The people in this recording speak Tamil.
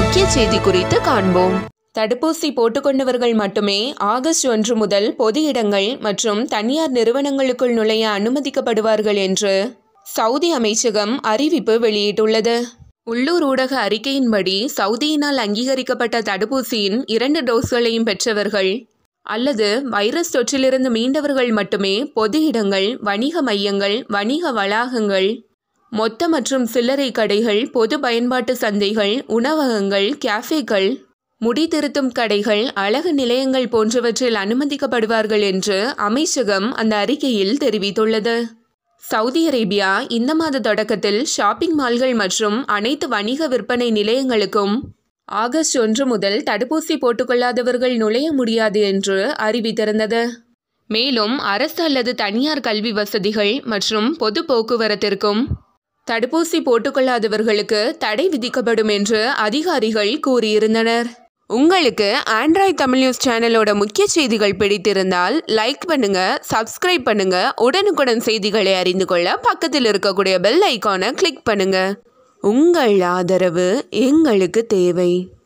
முக்கிய செய்தி குறித்து காண்போம் தடுப்பூசி போட்டுக்கொண்டவர்கள் மட்டுமே ஆகஸ்ட் ஒன்று முதல் பொது இடங்கள் மற்றும் தனியார் நிறுவனங்களுக்குள் நுழைய அனுமதிக்கப்படுவார்கள் என்று சவுதி அமைச்சகம் அறிவிப்பு வெளியிட்டுள்ளது உள்ளூர் ஊடக அறிக்கையின்படி சவுதியினால் அங்கீகரிக்கப்பட்ட தடுப்பூசியின் இரண்டு டோஸ்களையும் பெற்றவர்கள் அல்லது வைரஸ் தொற்றிலிருந்து மீண்டவர்கள் மட்டுமே பொது இடங்கள் வணிக மையங்கள் வணிக வளாகங்கள் மொத்த மற்றும் சில்லறை கடைகள் பொது பயன்பாட்டு சந்தைகள் உணவகங்கள் கேஃபேக்கள் முடி திருத்தும் கடைகள் அழகு நிலையங்கள் போன்றவற்றில் அனுமதிக்கப்படுவார்கள் என்று அமைச்சகம் அந்த அறிக்கையில் தெரிவித்துள்ளது சவுதி அரேபியா இந்த மாத தொடக்கத்தில் ஷாப்பிங் மால்கள் மற்றும் அனைத்து வணிக விற்பனை நிலையங்களுக்கும் ஆகஸ்ட் ஒன்று முதல் தடுப்பூசி போட்டுக்கொள்ளாதவர்கள் நுழைய முடியாது என்று அறிவித்திருந்தது மேலும் அரசு அல்லது தனியார் கல்வி வசதிகள் மற்றும் பொது போக்குவரத்திற்கும் தடுப்பூசி போட்டுக்கொள்ளாதவர்களுக்கு தடை விதிக்கப்படும் என்று அதிகாரிகள் கூறியிருந்தனர் உங்களுக்கு ஆண்ட்ராய்ட் தமிழ் நியூஸ் சேனலோட முக்கிய செய்திகள் பிடித்திருந்தால் லைக் பண்ணுங்க சப்ஸ்கிரைப் பண்ணுங்க உடனுக்குடன் செய்திகளை அறிந்து கொள்ள பக்கத்தில் இருக்கக்கூடிய பெல் ஐக்கானை கிளிக் பண்ணுங்க உங்கள் ஆதரவு எங்களுக்கு தேவை